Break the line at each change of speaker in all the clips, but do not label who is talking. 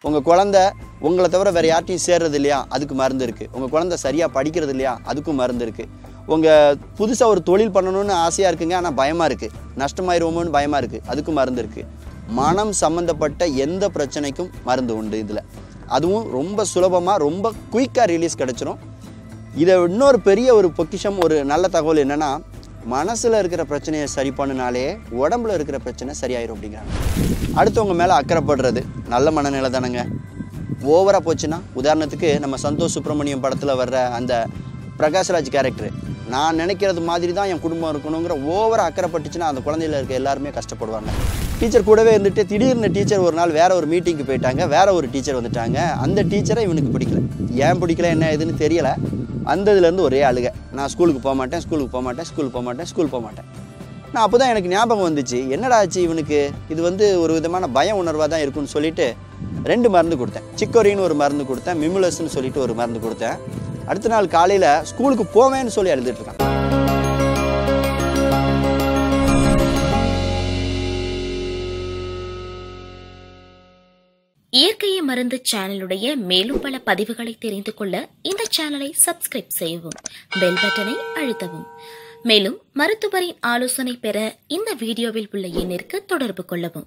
உங்கள் குழந்த உங்களை தவிர வேறு யார்ட்டையும் சேர்றது இல்லையா அதுக்கு மருந்து இருக்குது உங்கள் குழந்த சரியாக படிக்கிறது இல்லையா அதுக்கும் மருந்து இருக்குது உங்கள் புதுசாக ஒரு தொழில் பண்ணணும்னு ஆசையாக இருக்குங்க ஆனால் பயமாக இருக்குது நஷ்டமாயிருவோமோன்னு பயமாக இருக்குது அதுக்கும் மருந்து இருக்குது மனம் சம்மந்தப்பட்ட எந்த பிரச்சனைக்கும் மருந்து உண்டு இதில் அதுவும் ரொம்ப சுலபமாக ரொம்ப குயிக்காக ரிலீஸ் கிடச்சிரும் இதை இன்னொரு பெரிய ஒரு பொக்கிஷம் ஒரு நல்ல தகவல் என்னென்னா மனசில் இருக்கிற பிரச்சனையை சரி பண்ணினாலே உடம்புல இருக்கிற பிரச்சனை சரியாயிரும் அப்படிங்கிறாங்க அடுத்தவங்க மேலே அக்கறைப்படுறது நல்ல மனநிலை தானேங்க ஓவராக போச்சுன்னா உதாரணத்துக்கு நம்ம சந்தோஷ் சுப்பிரமணியம் படத்தில் வர்ற அந்த பிரகாஷ்ராஜ் கேரக்டர் நான் நினைக்கிறது மாதிரி தான் என் குடும்பம் இருக்கணுங்கிற ஓவராக அக்கறைப்பட்டுச்சுன்னா அந்த குழந்தையில இருக்க எல்லாருமே கஷ்டப்படுவாங்க டீச்சர் கூடவே இருந்துட்டு திடீர்னு டீச்சர் ஒரு நாள் வேற ஒரு மீட்டிங்க்கு போயிட்டாங்க வேற ஒரு டீச்சர் வந்துட்டாங்க அந்த டீச்சரை இவனுக்கு பிடிக்கல ஏன் பிடிக்கல என்ன ஏதுன்னு தெரியல அந்ததுலேருந்து ஒரே அழுக நான் ஸ்கூலுக்கு போக மாட்டேன் ஸ்கூலுக்கு போக மாட்டேன் ஸ்கூலுக்கு போக மாட்டேன் ஸ்கூல் போக மாட்டேன் நான் அப்போ தான் எனக்கு ஞாபகம் வந்துச்சு என்னடா ஆச்சு இவனுக்கு இது வந்து ஒரு விதமான பய உணர்வாக தான் இருக்குன்னு சொல்லிட்டு ரெண்டு மருந்து கொடுத்தேன் சிக்கோரின்னு ஒரு மருந்து கொடுத்தேன் மிமுலஸ்ன்னு சொல்லிட்டு ஒரு மருந்து கொடுத்தேன் அடுத்த நாள் காலையில் ஸ்கூலுக்கு போவேன்னு சொல்லி அழுதுட்டு இருக்கான்
இயற்கையை மருந்து சேனலுடைய மேலும் பல பதிவுகளை தெரிந்து கொள்ள இந்த சேனலை சப்ஸ்கிரைப் செய்யவும் பெல் பட்டனை அழுத்தவும் மேலும் மருத்துவரின் ஆலோசனை பெற இந்த வீடியோவில் உள்ள எண்ணிற்கு தொடர்பு கொள்ளவும்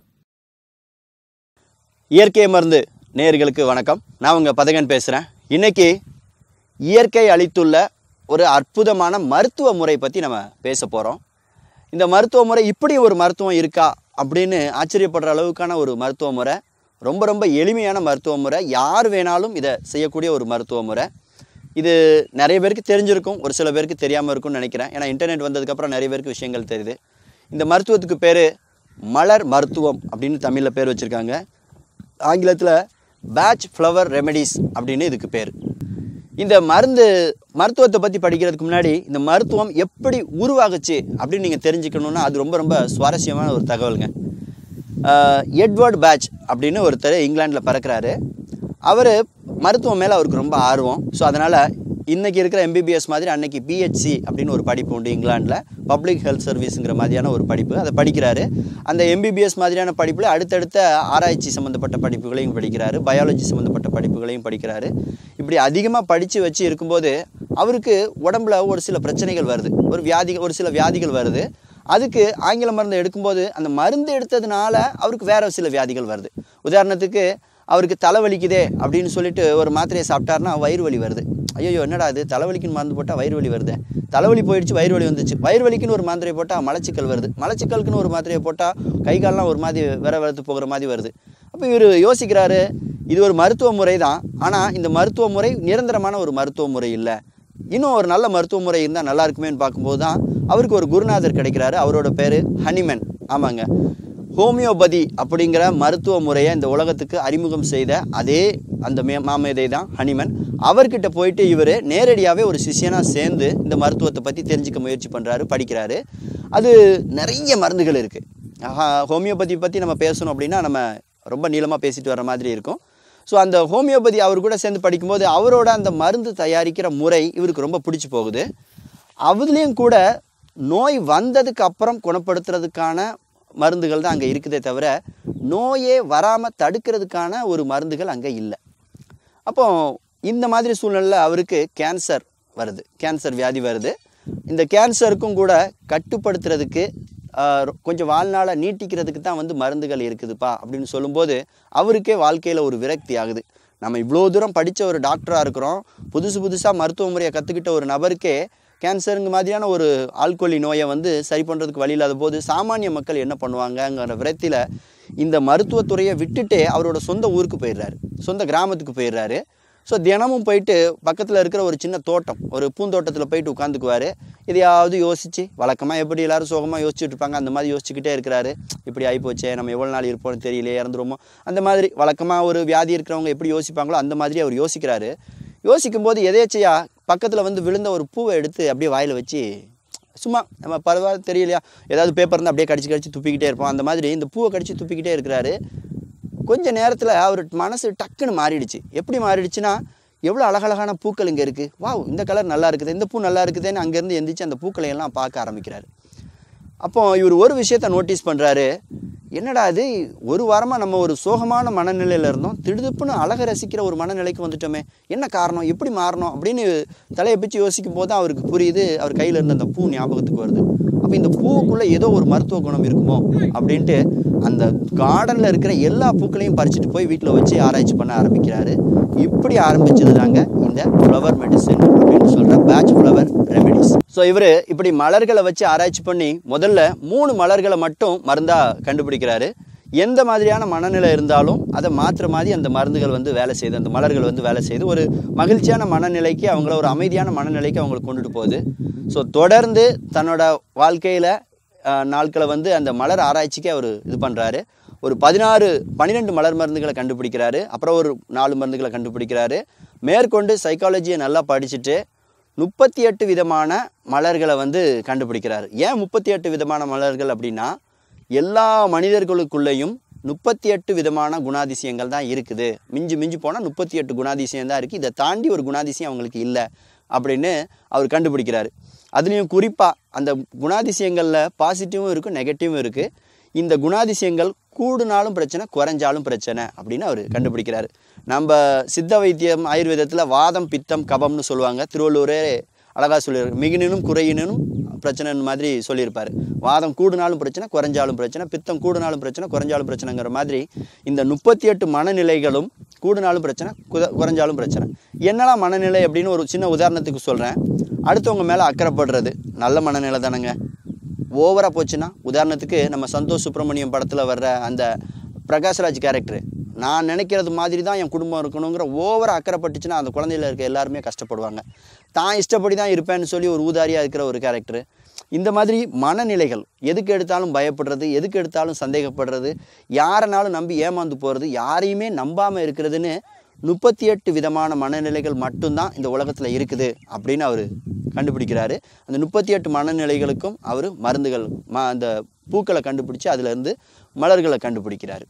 இயற்கை மருந்து நேயர்களுக்கு வணக்கம் நான் உங்கள் பதகன் பேசுகிறேன் இன்னைக்கு இயற்கை அளித்துள்ள ஒரு அற்புதமான மருத்துவ முறை பற்றி நம்ம பேச போகிறோம் இந்த மருத்துவ முறை இப்படி ஒரு மருத்துவம் இருக்கா அப்படின்னு ஆச்சரியப்படுற அளவுக்கான ஒரு மருத்துவ முறை ரொம்ப ரொம்ப எளிமையான மருத்துவ முறை யார் வேணாலும் இதை செய்யக்கூடிய ஒரு மருத்துவ முறை இது நிறைய பேருக்கு தெரிஞ்சிருக்கும் ஒரு சில பேருக்கு தெரியாமல் இருக்கும்னு நினைக்கிறேன் ஏன்னா இன்டர்நெட் வந்ததுக்கப்புறம் நிறைய பேருக்கு விஷயங்கள் தெரியுது இந்த மருத்துவத்துக்கு பேர் மலர் மருத்துவம் அப்படின்னு தமிழில் பேர் வச்சுருக்காங்க ஆங்கிலத்தில் பேட்ச் ஃப்ளவர் ரெமெடிஸ் அப்படின்னு இதுக்கு பேர் இந்த மருந்து மருத்துவத்தை பற்றி படிக்கிறதுக்கு முன்னாடி இந்த மருத்துவம் எப்படி உருவாகுச்சு அப்படின்னு நீங்கள் தெரிஞ்சுக்கணுன்னா அது ரொம்ப ரொம்ப சுவாரஸ்யமான ஒரு தகவலுங்க ஆஹ் எட்வர்ட் பேட்ச் அப்படின்னு ஒருத்தர் இங்கிலாண்டில் பிறக்கிறாரு அவர் மருத்துவம் மேலே அவருக்கு ரொம்ப ஆர்வம் ஸோ அதனால் இன்றைக்கி இருக்கிற எம்பிபிஎஸ் மாதிரி அன்னைக்கு பிஹெச்சி அப்படின்னு ஒரு படிப்பு உண்டு இங்கிலாண்டில் பப்ளிக் ஹெல்த் சர்வீஸுங்கிற மாதிரியான ஒரு படிப்பு அதை படிக்கிறாரு அந்த எம்பிபிஎஸ் மாதிரியான படிப்பில் அடுத்தடுத்த ஆராய்ச்சி சம்மந்தப்பட்ட படிப்புகளையும் படிக்கிறாரு பயாலஜி சம்மந்தப்பட்ட படிப்புகளையும் படிக்கிறாரு இப்படி அதிகமாக படித்து வச்சு இருக்கும்போது அவருக்கு உடம்புல ஒரு சில பிரச்சனைகள் வருது ஒரு வியாதி ஒரு சில வியாதிகள் வருது அதுக்கு ஆங்கில மருந்து எடுக்கும்போது அந்த மருந்து எடுத்ததுனால அவருக்கு வேற சில வியாதிகள் வருது உதாரணத்துக்கு அவருக்கு தலைவலிக்குதே அப்படின்னு சொல்லிட்டு ஒரு மாத்திரையை சாப்பிட்டாருன்னா வயிறு வலி வருது ஐயோ என்னடா அது தலைவலிக்குன்னு மருந்து போட்டால் வயிறு வலி வருது தலைவலி போயிடுச்சு வயிறு வலி வந்துச்சு வயிறு வலிக்குன்னு ஒரு மாத்திரையை போட்டால் மலச்சிக்கல் வருது மலச்சிக்கலுக்குன்னு ஒரு மாத்திரையை போட்டால் கை கால்லாம் ஒரு மாதிரி விர வரத்து போகிற மாதிரி வருது அப்போ இவர் யோசிக்கிறாரு இது ஒரு மருத்துவ முறை தான் ஆனால் இந்த மருத்துவ முறை நிரந்தரமான ஒரு மருத்துவ முறை இல்லை இன்னும் ஒரு நல்ல மருத்துவ முறை இருந்தால் நல்லா இருக்குமேன்னு பார்க்கும்போது தான் அவருக்கு ஒரு குருநாதர் கிடைக்கிறாரு அவரோட பேர் ஹனிமன் ஆமாங்க ஹோமியோபதி அப்படிங்கிற மருத்துவ முறையை இந்த உலகத்துக்கு அறிமுகம் செய்த அதே அந்த மே மாமேதை தான் ஹனிமன் அவர்கிட்ட போயிட்டு இவர் நேரடியாகவே ஒரு சிஷியனாக சேர்ந்து இந்த மருத்துவத்தை பற்றி தெரிஞ்சுக்க முயற்சி பண்ணுறாரு படிக்கிறாரு அது நிறைய மருந்துகள் இருக்குது ஹோமியோபதி பற்றி நம்ம பேசணும் அப்படின்னா நம்ம ரொம்ப நீளமாக பேசிட்டு வர மாதிரி இருக்கும் ஸோ அந்த ஹோமியோபதி அவர் கூட சேர்ந்து படிக்கும்போது அவரோட அந்த மருந்து தயாரிக்கிற முறை இவருக்கு ரொம்ப பிடிச்சி போகுது அதுலேயும் கூட நோய் வந்ததுக்கு அப்புறம் குணப்படுத்துறதுக்கான மருந்துகள் தான் அங்கே இருக்குதே தவிர நோயே வராமல் தடுக்கிறதுக்கான ஒரு மருந்துகள் அங்கே இல்லை அப்போ இந்த மாதிரி சூழ்நிலையில் அவருக்கு கேன்சர் வருது கேன்சர் வியாதி வருது இந்த கேன்சருக்கும் கூட கட்டுப்படுத்துறதுக்கு ஆஹ், ரொ- கொஞ்சம் வாழ்நாளை நீட்டிக்கிறதுக்கு தான் வந்து மருந்துகள் இருக்குதுப்பா அப்படின்னு சொல்லும்போது அவருக்கே வாழ்க்கையில் ஒரு விரக்தி ஆகுது நம்ம இவ்வளோ தூரம் படித்த ஒரு டாக்டராக இருக்கிறோம் புதுசு புதுசாக மருத்துவ முறையை கற்றுக்கிட்ட ஒரு நபருக்கே கேன்சருங்க மாதிரியான ஒரு ஆள்கொல்லி நோயை வந்து சரி பண்ணுறதுக்கு வழி இல்லாத போது சாமானிய மக்கள் என்ன பண்ணுவாங்கங்கிற விரத்தியில் இந்த மருத்துவத்துறையை விட்டுட்டே அவரோட சொந்த ஊருக்கு போயிடுறாரு சொந்த கிராமத்துக்கு போயிடுறாரு ஸோ தினமும் போயிட்டு பக்கத்தில் இருக்கிற ஒரு சின்ன தோட்டம் ஒரு பூந்தோட்டத்தில் போயிட்டு உட்காந்துக்குவார் எதையாவது யோசித்து வழக்கமாக எப்படி எல்லாரும் சோகமாக யோசிச்சுட்டு இருப்பாங்க அந்த மாதிரி யோசிச்சுக்கிட்டே இருக்கிறாரு இப்படி ஆகிப்போச்சே நம்ம எவ்வளோ நாள் இருப்போம்னு தெரியலையே இறந்துருவோமோ அந்த மாதிரி வழக்கமாக ஒரு வியாதி இருக்கிறவங்க எப்படி யோசிப்பாங்களோ அந்த மாதிரி அவர் யோசிக்கிறாரு யோசிக்கும்போது எதேச்சையா பக்கத்தில் வந்து விழுந்த ஒரு பூவை எடுத்து அப்படியே வாயில் வச்சு சும்மா நம்ம பரவாயில்ல தெரியலையா ஏதாவது பேப்பர் இருந்தால் அப்படியே கடிச்சு கடிச்சு துப்பிக்கிட்டே இருப்போம் அந்த மாதிரி இந்த பூவை கடிச்சு துப்பிக்கிட்டே இருக்கிறாரு கொஞ்ச நேரத்தில் அவர் மனசு டக்குன்னு மாறிடுச்சு எப்படி மாறிடுச்சுன்னா எவ்வளோ அழகழகான பூக்கள் இங்கே இருக்குது வாவ் இந்த கலர் நல்லா இருக்குது இந்த பூ நல்லா இருக்குதுன்னு அங்கேருந்து எந்திரிச்சு அந்த பூக்களை எல்லாம் பார்க்க ஆரம்பிக்கிறாரு அப்போ இவர் ஒரு விஷயத்த நோட்டீஸ் பண்ணுறாரு என்னடா இது ஒரு வாரமாக நம்ம ஒரு சோகமான மனநிலையில் இருந்தோம் திடுதுப்புன்னு அழகை ரசிக்கிற ஒரு மனநிலைக்கு வந்துட்டோமே என்ன காரணம் எப்படி மாறணும் அப்படின்னு தலையை பிச்சு யோசிக்கும் போது தான் அவருக்கு புரியுது அவர் கையில் இருந்த அந்த பூ ஞாபகத்துக்கு வருது அப்போ இந்த பூவுக்குள்ளே ஏதோ ஒரு மருத்துவ குணம் இருக்குமோ அப்படின்ட்டு அந்த கார்டனில் இருக்கிற எல்லா பூக்களையும் பறிச்சுட்டு போய் வீட்டில் வச்சு ஆராய்ச்சி பண்ண ஆரம்பிக்கிறாரு இப்படி ஆரம்பிச்சது தாங்க இந்த ஃப்ளவர் மெடிசன் அப்படின்னு சொல்கிற பேட்ச் ஃப்ளவர் ரெமெடிஸ் ஸோ இவர் இப்படி மலர்களை வச்சு ஆராய்ச்சி பண்ணி முதல்ல மூணு மலர்களை மட்டும் மருந்தாக கண்டுபிடிக்கிறாரு எந்த மாதிரியான மனநிலை இருந்தாலும் அதை மாற்றுற மாதிரி அந்த மருந்துகள் வந்து வேலை செய்யுது அந்த மலர்கள் வந்து வேலை செய்யுது ஒரு மகிழ்ச்சியான மனநிலைக்கு அவங்கள ஒரு அமைதியான மனநிலைக்கு அவங்களை கொண்டுட்டு போகுது ஸோ தொடர்ந்து தன்னோட வாழ்க்கையில் நாட்களை வந்து அந்த மலர் ஆராய்ச்சிக்கு அவர் இது பண்ணுறாரு ஒரு பதினாறு பன்னிரெண்டு மலர் மருந்துகளை கண்டுபிடிக்கிறாரு அப்புறம் ஒரு நாலு மருந்துகளை கண்டுபிடிக்கிறாரு மேற்கொண்டு சைக்காலஜியை நல்லா படிச்சுட்டு முப்பத்தி எட்டு விதமான மலர்களை வந்து கண்டுபிடிக்கிறாரு ஏன் முப்பத்தி எட்டு விதமான மலர்கள் அப்படின்னா எல்லா மனிதர்களுக்குள்ளேயும் முப்பத்தி எட்டு விதமான குணாதிசயங்கள் தான் இருக்குது மிஞ்சி மிஞ்சி போனால் முப்பத்தி எட்டு குணாதிசயம் தான் இருக்குது இதை தாண்டி ஒரு குணாதிசயம் அவங்களுக்கு இல்லை அப்படின்னு அவர் கண்டுபிடிக்கிறாரு அதுலேயும் குறிப்பாக அந்த குணாதிசயங்களில் பாசிட்டிவும் இருக்குது நெகட்டிவும் இருக்குது இந்த குணாதிசயங்கள் கூடுனாலும் பிரச்சனை குறைஞ்சாலும் பிரச்சனை அப்படின்னு அவர் கண்டுபிடிக்கிறாரு நம்ம சித்த வைத்தியம் ஆயுர்வேதத்தில் வாதம் பித்தம் கபம்னு சொல்லுவாங்க திருவள்ளூரே அழகாக சொல்லியிருக்கு மிகுனினும் குறையினும் பிரச்சனை மாதிரி சொல்லியிருப்பார் வாதம் கூடுனாலும் பிரச்சனை குறைஞ்சாலும் பிரச்சனை பித்தம் கூடுனாலும் பிரச்சனை குறைஞ்சாலும் பிரச்சனைங்கிற மாதிரி இந்த முப்பத்தி எட்டு மனநிலைகளும் கூடுனாலும் பிரச்சனை குத குறைஞ்சாலும் பிரச்சனை என்னெல்லாம் மனநிலை அப்படின்னு ஒரு சின்ன உதாரணத்துக்கு சொல்கிறேன் அடுத்தவங்க மேலே அக்கறைப்படுறது நல்ல மனநிலை தானேங்க ஓவராக போச்சுன்னா உதாரணத்துக்கு நம்ம சந்தோஷ் சுப்பிரமணியம் படத்தில் வர்ற அந்த பிரகாஷ்ராஜ் கேரக்டரு நான் நினைக்கிறது மாதிரி தான் என் குடும்பம் இருக்கணுங்கிற ஓவராக அக்கறைப்பட்டுச்சுன்னா அந்த குழந்தையில இருக்க எல்லாருமே கஷ்டப்படுவாங்க தான் இஷ்டப்படி தான் இருப்பேன்னு சொல்லி ஒரு ஊதாரியாக இருக்கிற ஒரு கேரக்டரு இந்த மாதிரி மனநிலைகள் எதுக்கு எடுத்தாலும் பயப்படுறது எதுக்கு எடுத்தாலும் சந்தேகப்படுறது யாரனாலும் நம்பி ஏமாந்து போகிறது யாரையுமே நம்பாமல் இருக்கிறதுன்னு முப்பத்தி எட்டு விதமான மனநிலைகள் மட்டும்தான் இந்த உலகத்தில் இருக்குது அப்படின்னு அவர் கண்டுபிடிக்கிறாரு அந்த முப்பத்தி எட்டு மனநிலைகளுக்கும் அவர் மருந்துகள் ம அந்த பூக்களை கண்டுபிடிச்சு அதுலேருந்து மலர்களை கண்டுபிடிக்கிறாரு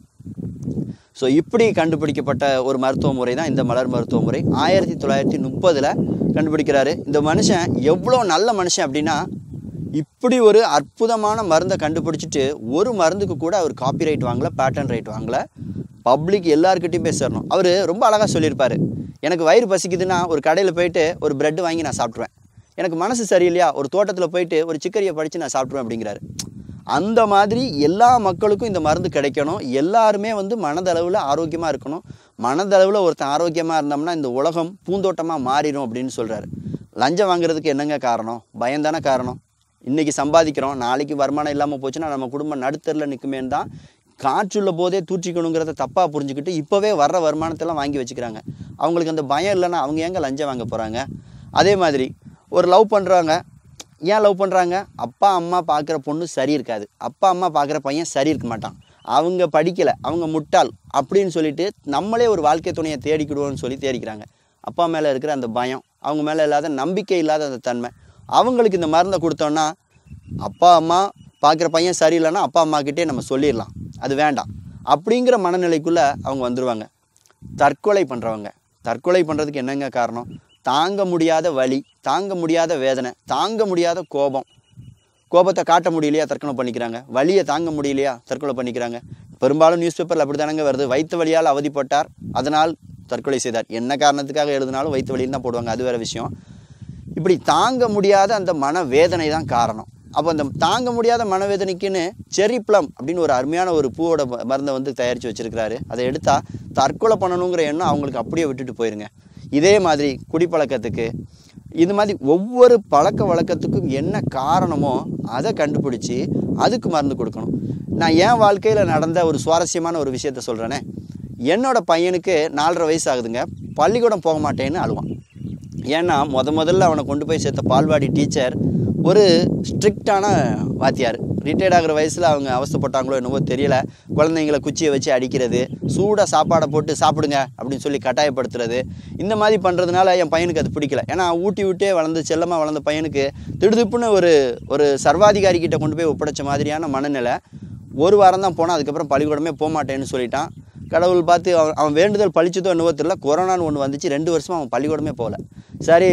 ஸோ இப்படி கண்டுபிடிக்கப்பட்ட ஒரு மருத்துவ முறை தான் இந்த மலர் மருத்துவ முறை ஆயிரத்தி தொள்ளாயிரத்தி முப்பதில் கண்டுபிடிக்கிறாரு இந்த மனுஷன் எவ்வளோ நல்ல மனுஷன் அப்படின்னா இப்படி ஒரு அற்புதமான மருந்தை கண்டுபிடிச்சிட்டு ஒரு மருந்துக்கு கூட அவர் காப்பிரைட் வாங்கல பேட்டன் ரைட் வாங்கல பப்ளிக் எல்லாருக்கிட்டையும் பேசிடணும் அவர் ரொம்ப அழகாக சொல்லியிருப்பார் எனக்கு வயிறு பசிக்குதுன்னா ஒரு கடையில் போயிட்டு ஒரு பிரெட் வாங்கி நான் சாப்பிட்ருவேன் எனக்கு மனசு சரியில்லையா ஒரு தோட்டத்தில் போயிட்டு ஒரு சிக்கரியை படித்து நான் சாப்பிட்ருவேன் அப்படிங்கிறாரு அந்த மாதிரி எல்லா மக்களுக்கும் இந்த மருந்து கிடைக்கணும் எல்லாருமே வந்து மனதளவில் ஆரோக்கியமாக இருக்கணும் மனதளவில் ஒருத்தன் ஆரோக்கியமாக இருந்தோம்னா இந்த உலகம் பூந்தோட்டமாக மாறிடும் அப்படின்னு சொல்கிறாரு லஞ்சம் வாங்குறதுக்கு என்னங்க காரணம் பயம்தானே காரணம் இன்றைக்கி சம்பாதிக்கிறோம் நாளைக்கு வருமானம் இல்லாமல் போச்சுன்னா நம்ம குடும்பம் நடுத்தரில் நிற்குமேன்னு தான் காற்றுள்ள போதே தூற்றிக்கணுங்கிறத தப்பாக புரிஞ்சுக்கிட்டு இப்போவே வர்ற வருமானத்தெல்லாம் வாங்கி வச்சுக்கிறாங்க அவங்களுக்கு அந்த பயம் இல்லைன்னா அவங்க எங்கே லஞ்சம் வாங்க போகிறாங்க அதே மாதிரி ஒரு லவ் பண்ணுறாங்க ஏன் லவ் பண்ணுறாங்க அப்பா அம்மா பார்க்குற பொண்ணு சரி இருக்காது அப்பா அம்மா பார்க்குற பையன் சரி இருக்க மாட்டான் அவங்க படிக்கலை அவங்க முட்டாள் அப்படின்னு சொல்லிட்டு நம்மளே ஒரு வாழ்க்கை துணையை தேடிக்கிடுவோம்னு சொல்லி தேடிக்கிறாங்க அப்பா மேலே இருக்கிற அந்த பயம் அவங்க மேலே இல்லாத நம்பிக்கை இல்லாத அந்த தன்மை அவங்களுக்கு இந்த மருந்தை கொடுத்தோன்னா அப்பா அம்மா பார்க்குற பையன் சரியில்லைன்னா அப்பா அம்மாக்கிட்டே நம்ம சொல்லிடலாம் அது வேண்டாம் அப்படிங்கிற மனநிலைக்குள்ளே அவங்க வந்துடுவாங்க தற்கொலை பண்ணுறவங்க தற்கொலை பண்ணுறதுக்கு என்னங்க காரணம் தாங்க முடியாத வலி தாங்க முடியாத வேதனை தாங்க முடியாத கோபம் கோபத்தை காட்ட முடியலையா தற்கொலை பண்ணிக்கிறாங்க வலியை தாங்க முடியலையா தற்கொலை பண்ணிக்கிறாங்க பெரும்பாலும் நியூஸ் பேப்பரில் அப்படி தானங்க வருது வயிற்று வலியால் அவதிப்பட்டார் அதனால் தற்கொலை செய்தார் என்ன காரணத்துக்காக எழுதினாலும் வயிற்று வலின்னு தான் போடுவாங்க அது வேறு விஷயம் இப்படி தாங்க முடியாத அந்த மனவேதனை தான் காரணம் அப்போ அந்த தாங்க முடியாத மனவேதனைக்குன்னு செரி ப்ளம் அப்படின்னு ஒரு அருமையான ஒரு பூவோட ம- மருந்தை வந்து தயாரித்து வச்சிருக்கிறாரு அதை எடுத்தால் தற்கொலை பண்ணணுங்கிற எண்ணம் அவங்களுக்கு அப்படியே விட்டுட்டு போயிருங்க இதே மாதிரி குடிப்பழக்கத்துக்கு இது மாதிரி ஒவ்வொரு பழக்க வழக்கத்துக்கும் என்ன காரணமோ அதை கண்டுபிடிச்சி அதுக்கு மருந்து கொடுக்கணும் நான் என் வாழ்க்கையில் நடந்த ஒரு சுவாரஸ்யமான ஒரு விஷயத்த சொல்கிறேனே என்னோட பையனுக்கு நாலரை வயசு ஆகுதுங்க பள்ளிக்கூடம் போக மாட்டேன்னு அழுவான் ஏன்னா முத முதல்ல அவனை கொண்டு போய் சேர்த்த பால்வாடி டீச்சர் ஒரு ஸ்ட்ரிக்டான வாத்தியார் ரிட்டையர்ட் ஆகிற வயசில் அவங்க அவஸ்தைப்பட்டாங்களோ என்னவோ தெரியல குழந்தைங்களை குச்சியை வச்சு அடிக்கிறது சூடாக சாப்பாடை போட்டு சாப்பிடுங்க அப்படின்னு சொல்லி கட்டாயப்படுத்துறது இந்த மாதிரி பண்ணுறதுனால என் பையனுக்கு அது பிடிக்கல ஏன்னா ஊட்டி விட்டே வளர்ந்து செல்லமாக வளர்ந்த பையனுக்கு திடுதிப்புன்னு ஒரு ஒரு சர்வாதிகாரி கிட்ட கொண்டு போய் ஒப்படைச்ச மாதிரியான மனநிலை ஒரு வாரம் தான் போனால் அதுக்கப்புறம் பள்ளிக்கூடமே போக மாட்டேன்னு சொல்லிட்டான் கடவுள் பார்த்து அவன் அவன் வேண்டுதல் பழிச்சதோ என்னவோ தெரியல கொரோனான்னு ஒன்று வந்துச்சு ரெண்டு வருஷமா அவன் பள்ளிக்கூடமே போகல சரி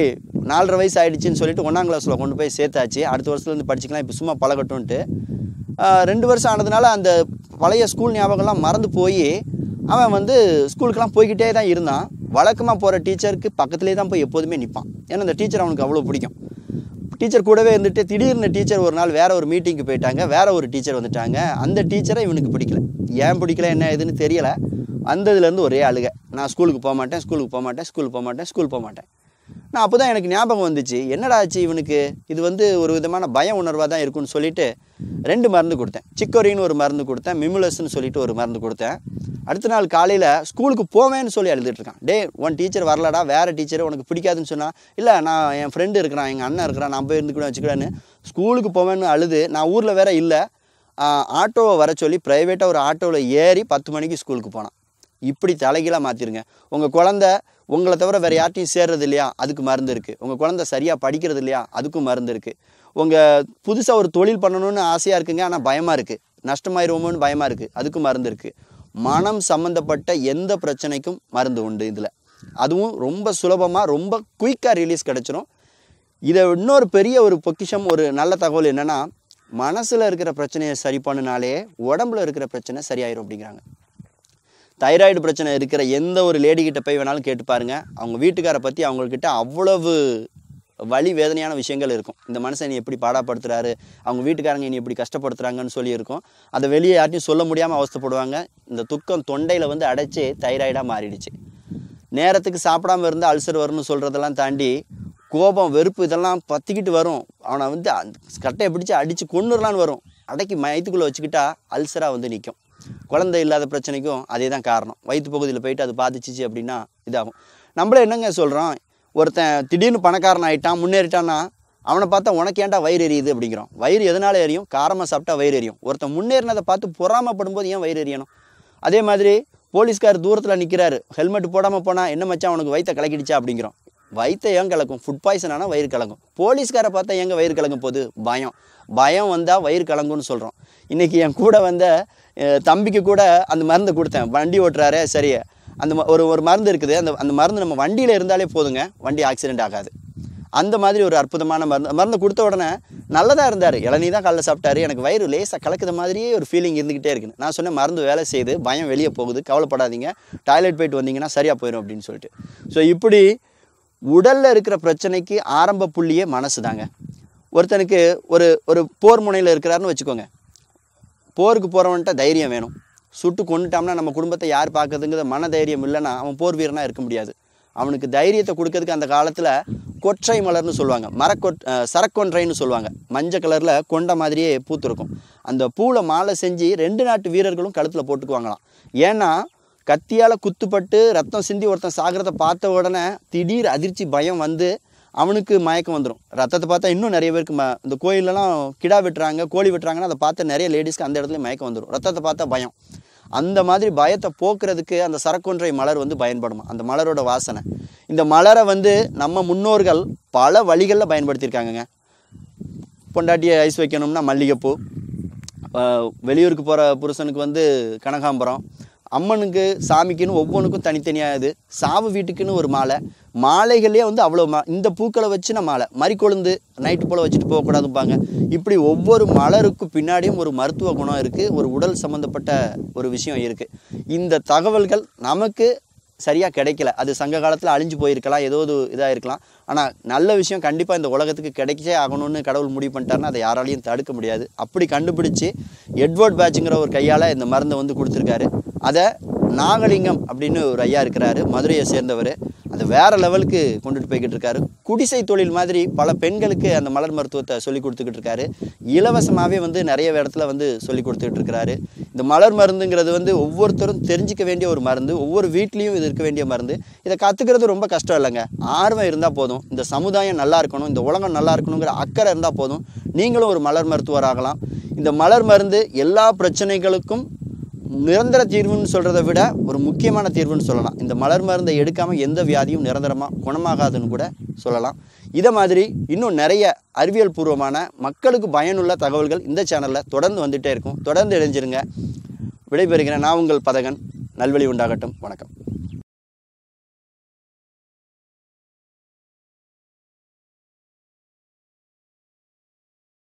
நாலரை வயசு ஆயிடுச்சுன்னு சொல்லிட்டு ஒன்றாம் கிளாஸில் கொண்டு போய் சேர்த்தாச்சு அடுத்த வருஷத்துலேருந்து படிச்சுக்கலாம் இப்போ சும்மா பழகட்டும்ன்ட்டு ஆஹ் ரெண்டு வருஷம் ஆனதுனால அந்த பழைய ஸ்கூல் ஞாபகம்லாம் மறந்து போய் அவன் வந்து ஸ்கூலுக்கெல்லாம் போய்கிட்டே தான் இருந்தான் வழக்கமாக போகிற டீச்சருக்கு பக்கத்துலேயே தான் போய் எப்போதுமே நிற்பான் ஏன்னா அந்த டீச்சர் அவனுக்கு அவ்வளோ பிடிக்கும் டீச்சர் கூடவே இருந்துட்டு திடீர்னு டீச்சர் ஒரு நாள் வேற ஒரு மீட்டிங்க்கு போயிட்டாங்க வேற ஒரு டீச்சர் வந்துட்டாங்க அந்த டீச்சரை இவனுக்கு பிடிக்கல ஏன் பிடிக்கல என்ன ஏதுன்னு தெரியல வந்ததுலேருந்து ஒரே அழுக நான் ஸ்கூலுக்கு போக மாட்டேன் ஸ்கூலுக்கு போக மாட்டேன் ஸ்கூலுக்கு போக மாட்டேன் ஸ்கூல் போக மாட்டேன் நான் அப்போ தான் எனக்கு ஞாபகம் வந்துச்சு என்னடா ஆச்சு இவனுக்கு இது வந்து ஒரு விதமான பய உணர்வாக தான் இருக்கும்னு சொல்லிட்டு ரெண்டு மருந்து கொடுத்தேன் சிக்கோரின்னு ஒரு மருந்து கொடுத்தேன் மிமுலஸ்ன்னு சொல்லிட்டு ஒரு மருந்து கொடுத்தேன் அடுத்த நாள் காலையில் ஸ்கூலுக்கு போவேன்னு சொல்லி அழுதுட்டு இருக்கான் டே உன் டீச்சர் வரலடா வேறு டீச்சர் உனக்கு பிடிக்காதுன்னு சொன்னால் இல்லை நான் என் ஃப்ரெண்டு இருக்கிறான் எங்கள் அண்ணன் இருக்கிறான் நான் போய் இருந்துக்கூட வச்சுக்கூடான்னு ஸ்கூலுக்கு போவேன்னு அழுது நான் ஊரில் வேற இல்லை ஆட்டோவை வர சொல்லி ப்ரைவேட்டாக ஒரு ஆட்டோவில் ஏறி பத்து மணிக்கு ஸ்கூலுக்கு போனான் இப்படி தலைகீழாக மாற்றிருங்க உங்கள் குழந்த உங்களை தவிர வேறு யார்ட்டையும் சேர்றது இல்லையா அதுக்கு மருந்து இருக்குது உங்கள் குழந்த சரியாக படிக்கிறது இல்லையா அதுக்கும் மருந்து இருக்குது உங்கள் புதுசாக ஒரு தொழில் பண்ணணும்னு ஆசையாக இருக்குங்க ஆனால் பயமாக இருக்குது நஷ்டமாயிருவோமோன்னு பயமாக இருக்குது அதுக்கும் மருந்து இருக்குது மனம் சம்மந்தப்பட்ட எந்த பிரச்சனைக்கும் மருந்து உண்டு இதில் அதுவும் ரொம்ப சுலபமாக ரொம்ப குயிக்காக ரிலீஸ் கிடச்சிரும் இதை இன்னொரு பெரிய ஒரு பொக்கிஷம் ஒரு நல்ல தகவல் என்னென்னா மனசில் இருக்கிற பிரச்சனையை சரி பண்ணினாலே உடம்புல இருக்கிற பிரச்சனை சரியாயிரும் அப்படிங்கிறாங்க தைராய்டு பிரச்சனை இருக்கிற எந்த ஒரு லேடி கிட்ட போய் வேணாலும் கேட்டு பாருங்க அவங்க வீட்டுக்காரை பற்றி அவங்கக்கிட்ட அவ்வளவு வலி வேதனையான விஷயங்கள் இருக்கும் இந்த மனுஷன் நீ எப்படி பாடாப்படுத்துறாரு அவங்க வீட்டுக்காரங்க நீ எப்படி கஷ்டப்படுத்துறாங்கன்னு சொல்லி இருக்கும் அதை வெளியே யார்ட்டையும் சொல்ல முடியாமல் அவஸ்தைப்படுவாங்க இந்த துக்கம் தொண்டையில் வந்து அடைச்சி தைராய்டாக மாறிடுச்சு நேரத்துக்கு சாப்பிடாம இருந்தால் அல்சர் வரும்னு சொல்கிறதெல்லாம் தாண்டி கோபம் வெறுப்பு இதெல்லாம் பற்றிக்கிட்டு வரும் அவனை வந்து அந்த கட்டையை பிடிச்சி அடித்து கொண்டுடலான்னு வரும் அடக்கி மயத்துக்குள்ளே வச்சுக்கிட்டா அல்சராக வந்து நிற்கும் குழந்தை இல்லாத பிரச்சனைக்கும் அதே தான் காரணம் வயிற்று பகுதியில் போயிட்டு அது பாதிச்சிச்சு அப்படின்னா இதாகும் நம்மளே என்னங்க சொல்கிறோம் ஒருத்தன் திடீர்னு பணக்காரன் ஆயிட்டான் முன்னேறிட்டான்னா அவனை பார்த்தா உனக்கு ஏன்டா வயிறு எரியுது அப்படிங்கிறோம் வயிறு எதனால எரியும் காரமாக சாப்பிட்டா வயிறு எரியும் ஒருத்தன் முன்னேறினதை பார்த்து பொறாமப்படும் போது ஏன் வயிறு எரியணும் அதே மாதிரி போலீஸ்கார் தூரத்தில் நிற்கிறாரு ஹெல்மெட் போடாமல் போனால் என்ன மச்சான் உனக்கு வயிற்ற கலக்கிடுச்சா அப்படிங்கிறோம் வயிற்ற ஏன் கலக்கும் ஃபுட் பாய்சன் ஆனால் வயிறு கலங்கும் போலீஸ்காரை பார்த்தா எங்கே வயிறு கலங்கும் போகுது பயம் பயம் வந்தால் வயிறு கலங்கும்னு சொல்கிறோம் இன்றைக்கி என் கூட வந்த அஹ், தம்பிக்கு கூட அந்த மருந்து கொடுத்தேன் வண்டி ஓட்டுறாரே சரி அந்த ம- ஒரு ஒரு மருந்து இருக்குது அந்த அந்த மருந்து நம்ம வண்டியில் இருந்தாலே போதுங்க வண்டி ஆக்சிடென்ட் ஆகாது அந்த மாதிரி ஒரு அற்புதமான மருந்து மருந்து கொடுத்த உடனே நல்லதாக இருந்தார் இளநீ தான் காலைல சாப்பிட்டாரு எனக்கு வயிறு லேசாக கலக்குற மாதிரியே ஒரு ஃபீலிங் இருந்துக்கிட்டே இருக்குன்னு நான் சொன்னேன் மருந்து வேலை செய்யுது பயம் வெளியே போகுது கவலைப்படாதீங்க டாய்லெட் போயிட்டு வந்தீங்கன்னா சரியாக போயிடும் அப்படின்னு சொல்லிட்டு ஸோ இப்படி உடலில் இருக்கிற பிரச்சனைக்கு ஆரம்ப புள்ளியே மனசு தாங்க ஒருத்தனுக்கு ஒரு ஒரு போர் முனையில் இருக்கிறாருன்னு வச்சுக்கோங்க போருக்கு போகிறவன்ட்ட தைரியம் வேணும் சுட்டு கொண்டுட்டோம்னா நம்ம குடும்பத்தை யார் பார்க்கறதுங்கிற மன தைரியம் இல்லைன்னா அவன் போர் வீரனாக இருக்க முடியாது அவனுக்கு தைரியத்தை கொடுக்கறதுக்கு அந்த காலத்தில் கொற்றை மலர்னு சொல்லுவாங்க மரக்கொட் அஹ் சரக்கொன்றைன்னு சொல்லுவாங்க மஞ்சள் கலரில் கொண்ட மாதிரியே பூத்திருக்கும் அந்த பூவில் மாலை செஞ்சு ரெண்டு நாட்டு வீரர்களும் கழுத்தில் போட்டுக்குவாங்களாம் ஏன்னா கத்தியால் குத்துப்பட்டு ரத்தம் சிந்தி ஒருத்தன் சாகிறத பார்த்த உடனே திடீர் அதிர்ச்சி பயம் வந்து அவனுக்கு மயக்கம் வந்துடும் ரத்தத்தை பார்த்தா இன்னும் நிறைய பேருக்கு ம இந்த கோயிலெலாம் கிடா வெட்டுறாங்க கோழி வெட்டுறாங்கன்னா அதை பார்த்த நிறைய லேடிஸ்க்கு அந்த இடத்துல மயக்கம் வந்துடும் ரத்தத்தை பார்த்தா பயம் அந்த மாதிரி பயத்தை போக்குறதுக்கு அந்த சரக்கொன்றை மலர் வந்து பயன்படுமா அந்த மலரோட வாசனை இந்த மலரை வந்து நம்ம முன்னோர்கள் பல வழிகளில் பயன்படுத்தியிருக்காங்கங்க பொண்டாட்டியை ஐஸ் வைக்கணும்னா மல்லிகைப்பூ ஆஹ் வெளியூருக்கு போகிற புருஷனுக்கு வந்து கனகாம்பரம் அம்மனுக்கு சாமிக்குன்னு ஒவ்வொன்றுக்கும் தனித்தனியாக இது சாவு வீட்டுக்குன்னு ஒரு மாலை மாலைகள்லேயே வந்து அவ்வளோ மா இந்த பூக்களை வச்சு நான் மாலை மறிக்கொழுந்து நைட்டு போல் வச்சுட்டு போகக்கூடாதும்பாங்க இப்படி ஒவ்வொரு மலருக்கும் பின்னாடியும் ஒரு மருத்துவ குணம் இருக்குது ஒரு உடல் சம்மந்தப்பட்ட ஒரு விஷயம் இருக்குது இந்த தகவல்கள் நமக்கு சரியாக கிடைக்கல அது சங்க காலத்தில் அழிஞ்சு போயிருக்கலாம் ஏதோ ஒரு இதாக இருக்கலாம் ஆனால் நல்ல விஷயம் கண்டிப்பாக இந்த உலகத்துக்கு கிடைச்சே ஆகணும்னு கடவுள் முடிவு பண்ணிட்டாருன்னா அதை யாராலையும் தடுக்க முடியாது அப்படி கண்டுபிடிச்சு எட்வர்ட் பேட்சுங்கிற ஒரு கையால் இந்த மருந்தை வந்து கொடுத்துருக்காரு அதை நாகலிங்கம் அப்படின்னு ஒரு ஐயா இருக்கிறாரு மதுரையை சேர்ந்தவர் அது வேற லெவலுக்கு கொண்டுட்டு போய்கிட்டு இருக்காரு குடிசை தொழில் மாதிரி பல பெண்களுக்கு அந்த மலர் மருத்துவத்தை சொல்லி கொடுத்துக்கிட்டு இருக்காரு இலவசமாகவே வந்து நிறைய இடத்துல வந்து சொல்லி கொடுத்துக்கிட்டு இருக்கிறாரு இந்த மலர் மருந்துங்கிறது வந்து ஒவ்வொருத்தரும் தெரிஞ்சிக்க வேண்டிய ஒரு மருந்து ஒவ்வொரு வீட்லேயும் இது இருக்க வேண்டிய மருந்து இதை கற்றுக்கிறது ரொம்ப கஷ்டம் இல்லைங்க ஆர்வம் இருந்தால் போதும் இந்த சமுதாயம் நல்லா இருக்கணும் இந்த உலகம் நல்லா இருக்கணுங்கிற அக்கறை இருந்தால் போதும் நீங்களும் ஒரு மலர் மருத்துவர் ஆகலாம் இந்த மலர் மருந்து எல்லா பிரச்சனைகளுக்கும் நிரந்தர தீர்வுன்னு சொல்கிறத விட ஒரு முக்கியமான தீர்வுன்னு சொல்லலாம் இந்த மலர் மருந்தை எடுக்காமல் எந்த வியாதியும் நிரந்தரமாக குணமாகாதுன்னு கூட சொல்லலாம் இதை மாதிரி இன்னும் நிறைய அறிவியல் பூர்வமான மக்களுக்கு பயனுள்ள தகவல்கள் இந்த சேனலில் தொடர்ந்து வந்துகிட்டே இருக்கும் தொடர்ந்து இணைஞ்சிருங்க விடைபெறுகிறேன் நான் உங்கள் பதகன் நல்வழி உண்டாகட்டும் வணக்கம்